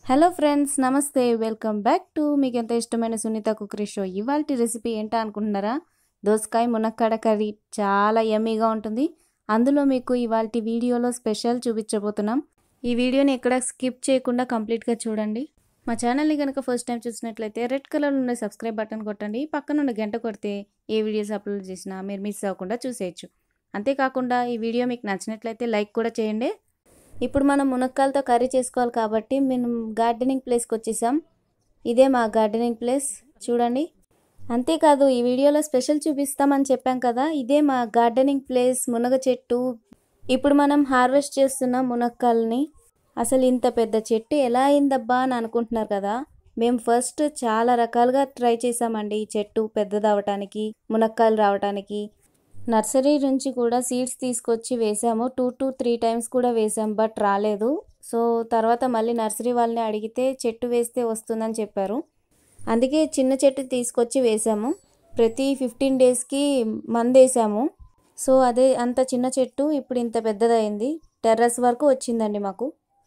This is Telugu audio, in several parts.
హలో ఫ్రెండ్స్ నమస్తే వెల్కమ్ బ్యాక్ టు మీకు ఎంత ఇష్టమైన సునీత కుకరీ షో ఇవాళ రెసిపీ ఏంటా అనుకుంటున్నారా దోసకాయ మునక్కాడ కర్రీ చాలా యమ్మీగా ఉంటుంది అందులో మీకు ఇవాళ వీడియోలో స్పెషల్ చూపించబోతున్నాం ఈ వీడియోని ఎక్కడ స్కిప్ చేయకుండా కంప్లీట్గా చూడండి మా ఛానల్ని కనుక ఫస్ట్ టైం చూసినట్లయితే రెడ్ కలర్ ఉండే సబ్స్క్రైబ్ బటన్ కొట్టండి పక్కన ఉన్న గంట కొడితే ఏ వీడియోస్ అప్లోడ్ చేసినా మీరు మిస్ అవ్వకుండా చూసేయచ్చు అంతేకాకుండా ఈ వీడియో మీకు నచ్చినట్లయితే లైక్ కూడా చేయండి ఇప్పుడు మనం మునక్కాయలతో కర్రీ చేసుకోవాలి కాబట్టి మేము గార్డెనింగ్ ప్లేస్కి వచ్చేసాం ఇదే మా గార్డెనింగ్ ప్లేస్ చూడండి అంతేకాదు ఈ వీడియోలో స్పెషల్ చూపిస్తామని చెప్పాం కదా ఇదే మా గార్డెనింగ్ ప్లేస్ మునగ చెట్టు ఇప్పుడు మనం హార్వెస్ట్ చేస్తున్న మునక్కాయలని అసలు ఇంత పెద్ద చెట్టు ఎలా అయిందబ్బా అని అనుకుంటున్నారు కదా మేము ఫస్ట్ చాలా రకాలుగా ట్రై చేసామండి ఈ చెట్టు పెద్దదవటానికి మునక్కాయలు రావటానికి నర్సరీ నుంచి కూడా సీడ్స్ తీసుకొచ్చి వేసాము టూ టు త్రీ టైమ్స్ కూడా వేసాం బట్ రాలేదు సో తర్వాత మళ్ళీ నర్సరీ వాళ్ళని అడిగితే చెట్టు వేస్తే వస్తుందని చెప్పారు అందుకే చిన్న చెట్టు తీసుకొచ్చి వేసాము ప్రతి ఫిఫ్టీన్ డేస్కి మందేసాము సో అదే అంత చిన్న చెట్టు ఇప్పుడు ఇంత పెద్దదైంది టెర్రస్ వరకు వచ్చిందండి మాకు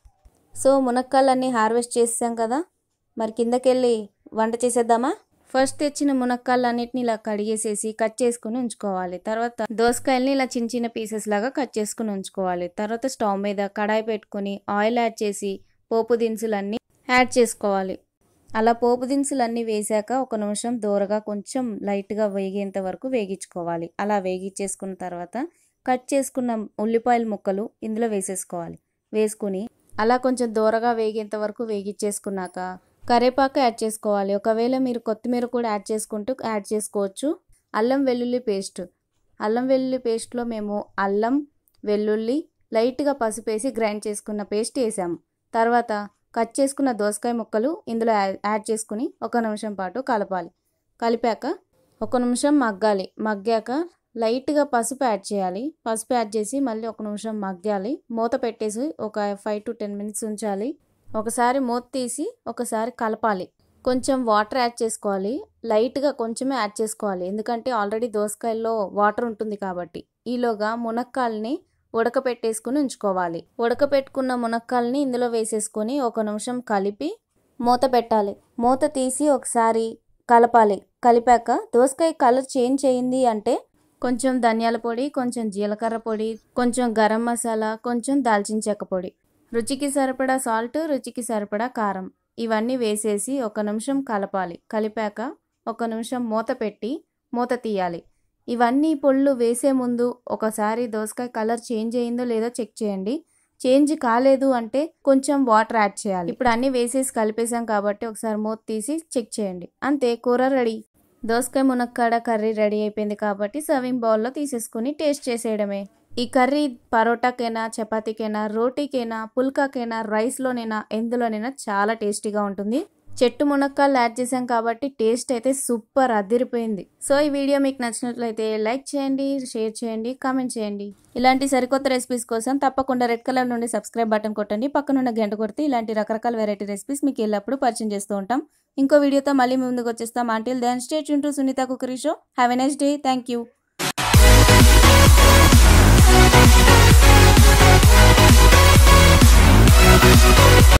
సో మునక్కాయలన్నీ హార్వెస్ట్ చేసాం కదా మరి కిందకెళ్ళి వంట చేసేద్దామా ఫస్ట్ తెచ్చిన మునక్కాయలన్నిటిని ఇలా కడిగేసేసి కట్ చేసుకుని ఉంచుకోవాలి తర్వాత దోసకాయల్ని ఇలా చిన్న చిన్న పీసెస్ లాగా కట్ చేసుకుని ఉంచుకోవాలి తర్వాత స్టవ్ మీద కడాయి పెట్టుకొని ఆయిల్ యాడ్ చేసి పోపు దినుసులన్నీ యాడ్ చేసుకోవాలి అలా పోపు దినుసులన్నీ వేసాక ఒక నిమిషం దూరగా కొంచెం లైట్గా వేగేంత వరకు వేగించుకోవాలి అలా వేగించేసుకున్న తర్వాత కట్ చేసుకున్న ఉల్లిపాయల ముక్కలు ఇందులో వేసేసుకోవాలి వేసుకుని అలా కొంచెం దూరగా వేగేంత వరకు వేగించేసుకున్నాక కరేపాకు యాడ్ చేసుకోవాలి ఒకవేళ మీరు కొత్తిమీర కూడా యాడ్ చేసుకుంటూ యాడ్ చేసుకోవచ్చు అల్లం వెల్లుల్లి పేస్ట్ అల్లం వెల్లుల్లి పేస్ట్లో మేము అల్లం వెల్లుల్లి లైట్గా పసుపు వేసి గ్రైండ్ చేసుకున్న పేస్ట్ వేసాము తర్వాత కట్ చేసుకున్న దోసకాయ ముక్కలు ఇందులో యాడ్ చేసుకుని ఒక నిమిషం పాటు కలపాలి కలిపాక ఒక నిమిషం మగ్గాలి మగ్గాక లైట్గా పసుపు యాడ్ చేయాలి పసుపు యాడ్ చేసి మళ్ళీ ఒక నిమిషం మగ్గాలి మూత పెట్టేసి ఒక ఫైవ్ టు టెన్ మినిట్స్ ఉంచాలి ఒకసారి మూత తీసి ఒకసారి కలపాలి కొంచెం వాటర్ యాడ్ చేసుకోవాలి లైట్గా కొంచెమే యాడ్ చేసుకోవాలి ఎందుకంటే ఆల్రెడీ దోసకాయల్లో వాటర్ ఉంటుంది కాబట్టి ఈలోగా మునక్కాయల్ని ఉడకపెట్టేసుకుని ఉంచుకోవాలి ఉడకపెట్టుకున్న మునక్కాయల్ని ఇందులో వేసేసుకొని ఒక నిమిషం కలిపి మూత పెట్టాలి మూత తీసి ఒకసారి కలపాలి కలిపాక దోసకాయ కలర్ చేంజ్ అయింది అంటే కొంచెం ధనియాల పొడి కొంచెం జీలకర్ర పొడి కొంచెం గరం మసాలా కొంచెం దాల్చిన చెక్క పొడి రుచికి సరిపడా సాల్ట్ రుచికి సరిపడా కారం ఇవన్నీ వేసేసి ఒక నిమిషం కలపాలి కలిపాక ఒక నిమిషం మూత పెట్టి మూత తీయాలి ఇవన్నీ పొళ్ళు వేసే ముందు ఒకసారి దోసకాయ కలర్ చేంజ్ అయిందో లేదో చెక్ చేయండి చేంజ్ కాలేదు అంటే కొంచెం వాటర్ యాడ్ చేయాలి ఇప్పుడు అన్నీ వేసేసి కలిపేసాం కాబట్టి ఒకసారి మూత తీసి చెక్ చేయండి అంతే కూర రెడీ దోసకాయ మునక్కాడ కర్రీ రెడీ అయిపోయింది కాబట్టి సర్వింగ్ బౌల్లో తీసేసుకుని టేస్ట్ చేసేయడమే ఈ కర్రీ పరోటాకైనా చపాతీకైనా రోటీకైనా పుల్కాకైనా రైస్లోనైనా ఎందులోనైనా చాలా టేస్టీగా ఉంటుంది చెట్టు మునక్కాయలు యాడ్ చేసాం కాబట్టి టేస్ట్ అయితే సూపర్ అదిరిపోయింది సో ఈ వీడియో మీకు నచ్చినట్లయితే లైక్ చేయండి షేర్ చేయండి కామెంట్ చేయండి ఇలాంటి సరికొత్త రెసిపీస్ కోసం తప్పకుండా రెడ్ కలర్ నుండి సబ్స్క్రైబ్ బటన్ కొట్టండి పక్కనున్న గంట కొడితే ఇలాంటి రకరకాల వెరైటీ రెసిపీస్ మీకు ఎల్లప్పుడూ పరిచయం చేస్తూ ఉంటాం ఇంకో వీడియోతో మళ్ళీ ముందుకు వచ్చేస్తాం until then state to Sunitha cookery show have a next day thank you